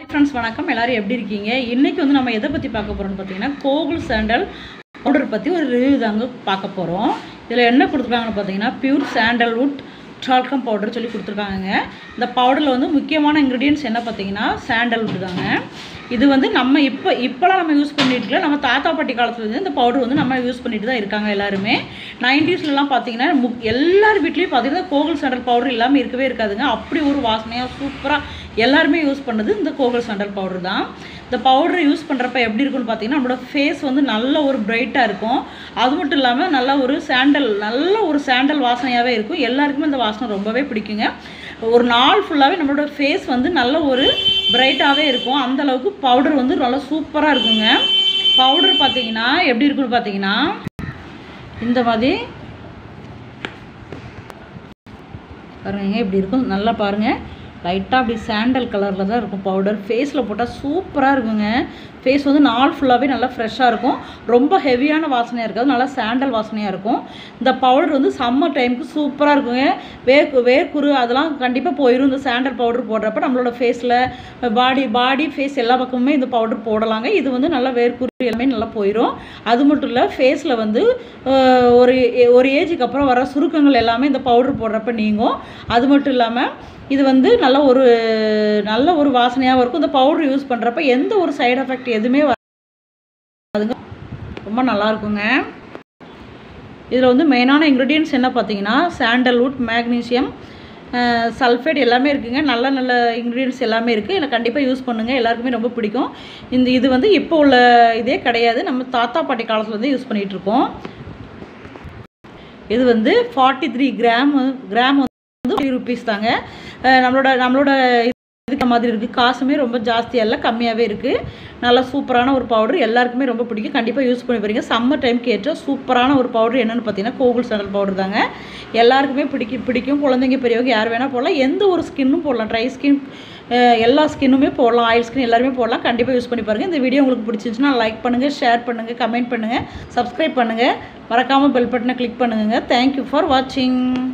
friends வணக்கம் எல்லாரும் எப்படி இருக்கீங்க இன்னைக்கு வந்து நம்ம எதை பற்றி பார்க்க போகிறோம்னு பார்த்தீங்கன்னா கோகுல் சாண்டல் பவுடர் பற்றி ஒரு ரிவ்யூ தாங்க பார்க்க போகிறோம் இதில் என்ன கொடுத்துருக்காங்கன்னு பார்த்தீங்கன்னா பியூர் சாண்டல்வுட் டால்கம் பவுடர் சொல்லி கொடுத்துருக்காங்க இந்த பவுடரில் வந்து முக்கியமான இன்க்ரீடியன்ஸ் என்ன பார்த்தீங்கன்னா சாண்டல்வுட் தாங்க இது வந்து நம்ம இப்போ இப்போலாம் நம்ம யூஸ் பண்ணிட்டு இருக்கல நம்ம தாத்தா பாட்டி காலத்துல இருந்து இந்த பவுடர் வந்து நம்ம யூஸ் பண்ணிட்டு தான் இருக்காங்க எல்லாருமே நைன்டிஸ்லலாம் பார்த்தீங்கன்னா முக் எல்லார் வீட்லேயும் பார்த்தீங்கன்னா கோகுல் சாண்டல் பவுடர் இல்லாமல் இருக்கவே இருக்காதுங்க அப்படி ஒரு வாசனையாக சூப்பராக எல்லாருமே யூஸ் பண்ணது இந்த கோகுல் சாண்டல் பவுடர் தான் இந்த பவுடர் யூஸ் பண்ணுறப்ப எப்படி இருக்குன்னு பார்த்தீங்கன்னா நம்மளோட ஃபேஸ் வந்து நல்ல ஒரு பிரைட்டாக இருக்கும் அது மட்டும் இல்லாமல் நல்ல ஒரு சாண்டல் நல்ல ஒரு சாண்டல் வாசனையாகவே இருக்கும் எல்லாருக்குமே இந்த வாசனை ரொம்பவே பிடிக்குங்க ஒரு நாள் ஃபுல்லாகவே நம்மளோட ஃபேஸ் வந்து நல்ல ஒரு பிரைட்டாகவே இருக்கும் அந்த அளவுக்கு பவுடர் வந்து நல்லா சூப்பராக இருக்குங்க பவுடர் பார்த்தீங்கன்னா எப்படி இருக்குன்னு பார்த்தீங்கன்னா இந்த மாதிரி பாருங்க இப்படி இருக்கும் நல்லா பாருங்கள் லைட்டாக அப்படி சாண்டல் கலரில் தான் இருக்கும் பவுடர் ஃபேஸில் போட்டால் சூப்பராக இருக்குங்க ஃபேஸ் வந்து நாள் ஃபுல்லாகவே நல்லா ஃப்ரெஷ்ஷாக இருக்கும் ரொம்ப ஹெவியான வாசனையாக இருக்காது நல்லா சாண்டல் வாசனையாக இருக்கும் இந்த பவுடர் வந்து சம்மர் டைமுக்கு சூப்பராக இருக்குங்க வேர்க்கு வேர்க்குரு அதெல்லாம் கண்டிப்பாக போயிடும் இந்த சாண்டல் பவுடர் போடுறப்ப நம்மளோட ஃபேஸில் பாடி பாடி ஃபேஸ் எல்லா பக்கமுமே இந்த பவுடர் போடலாங்க இது வந்து நல்லா வேர்க்குரு எல்லாமே நல்லா போயிடும் அது மட்டும் இல்லை ஃபேஸில் வந்து அஹ், ஒரு ஒரு ஏஜுக்கு அப்புறம் வர சுருக்கங்கள் எல்லாமே இந்த பவுடர் போடுறப்ப நீங்கும் அது மட்டும் இல்லாமல் இது வந்து நல்ல ஒரு நல்ல ஒரு வாசனையாகவும் இருக்கும் இந்த பவுடர் யூஸ் பண்ணுறப்ப எந்த ஒரு சைடு எஃபெக்ட் எதுவுமே வராதுங்க ரொம்ப நல்லா இருக்குங்க இதில் வந்து மெயினான இன்க்ரீடியன்ஸ் என்ன பார்த்தீங்கன்னா சாண்டல்வுட் மேக்னீசியம் சல்ஃபேட் எல்லாமே இருக்குங்க நல்ல நல்ல இன்க்ரீடியன்ஸ் எல்லாமே இருக்குது இதில் கண்டிப்பாக யூஸ் பண்ணுங்கள் எல்லாருக்குமே ரொம்ப பிடிக்கும் இந்த இது வந்து இப்போ உள்ள இதே கிடையாது நம்ம தாத்தா பாட்டி காலத்துலேருந்து யூஸ் பண்ணிகிட்டு இருக்கோம் இது வந்து ஃபார்ட்டி த்ரீ கிராம் கிராம் வந்து த்ரீ ருபீஸ் தாங்க அஹ் நம்மளோட நம்மளோட இதுக்கு மாதிரி இருக்குது காசுமே ரொம்ப ஜாஸ்தியாக இல்லை கம்மியாகவே இருக்குது நல்லா சூப்பரான ஒரு பவுடர் எல்லாருக்குமே ரொம்ப பிடிக்கும் கண்டிப்பாக யூஸ் பண்ணி பாருங்க சம்மர் டைம்க்கு ஏற்ற சூப்பரான ஒரு பவுடர் என்னென்னு பார்த்தீங்கன்னா கோகுல் சாண்டல் பவுடர் தாங்க எல்லாருக்குமே பிடிக்கும் பிடிக்கும் குழந்தைங்க பெரியவங்க யார் வேணால் போடலாம் எந்த ஒரு ஸ்கின்னும் போடலாம் ட்ரை ஸ்கின் எல்லா ஸ்கின்னுமே போடலாம் ஆயில் ஸ்கின் எல்லாருமே போடலாம் கண்டிப்பாக யூஸ் பண்ணி பாருங்கள் இந்த வீடியோ உங்களுக்கு பிடிச்சிருந்துச்சுன்னா லைக் பண்ணுங்கள் ஷேர் பண்ணுங்கள் கமெண்ட் பண்ணுங்கள் சப்ஸ்கிரைப் பண்ணுங்கள் மறக்காமல் பெல் பட்டனை கிளிக் பண்ணுங்கள் தேங்க்யூ ஃபார் வாட்சிங்